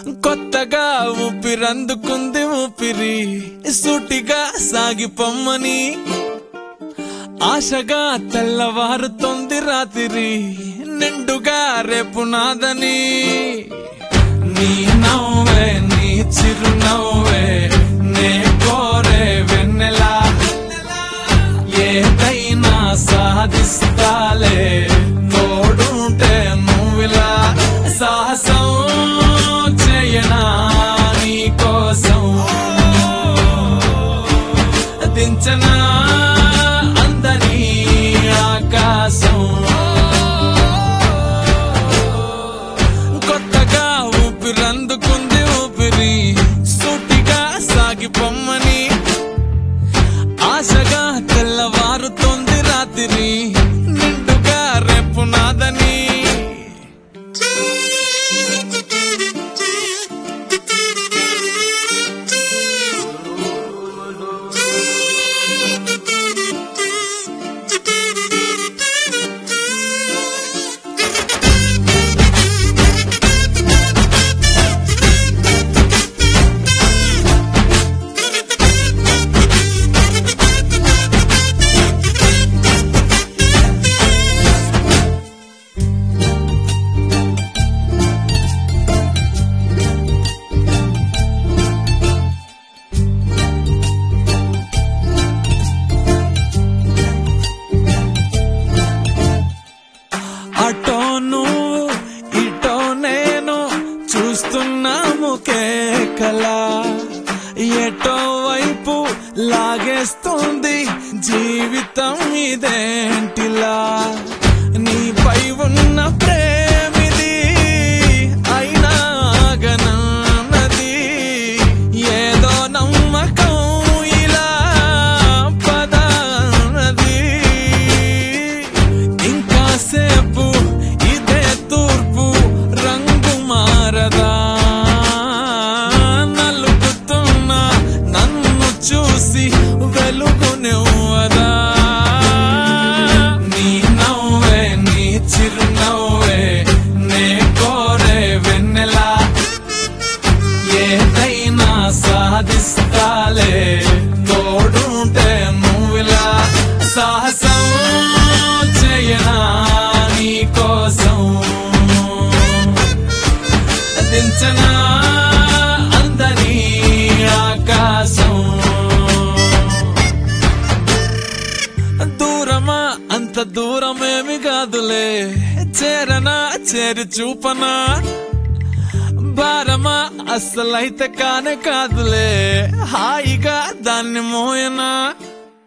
కొత్తగా ఊపిరందుకుంది ఊపిరి సూటిగా సాగిపోమ్మని ఆశగా తెల్లవారుతోంది రాత్రి నిండుగా రేపు నాదని నీ నవ్వే నీ చిరునవ్వే నే కోరే వెన్నెలా ఏదైనా సాధిస్తాలే తోడుంటే నువ్విలా సాహసం చేయనా నీ కోసం దించనా అందని ఆకాశం కొత్తగా ఊపిరందుకుంది ఊపిరి సూటిగా సాగిపోమ్మని ఆశగా తెల్లవారుతోంది రాత్రి నిండుగా రేపు నాదని అటో నువ్వు ఇటో నేను చూస్తున్నాము కేకలా ఎటో వైపు లాగేస్తుంది జీవితం ఇదేంటిలా నీపై ఉన్న ప్రేమిది అయినా ఆగనన్నది ఏదో నమ్మకం ఇలా పదన్నది ఇంకాసేపు ఇదే తూర్పు రంగు మారదా నలుగుతున్న నన్ను చూసి వెలుగునివ్వదా నీ నవ్వే నీ చిరునవ్వే నే కోరే వెన్నెలా ఏదైనా సాధిస్తాలే తోడుంటే నువ్విలా సాహసం చేయనా నీ కోసం దించనా అందని ఆకాశం దూరమా అంత దూరమేమి కాదులే చేరనా చేరి చూపనా భారమా అస్సలైతే కానే కాదులే హాయిగా దాన్ని మోయనా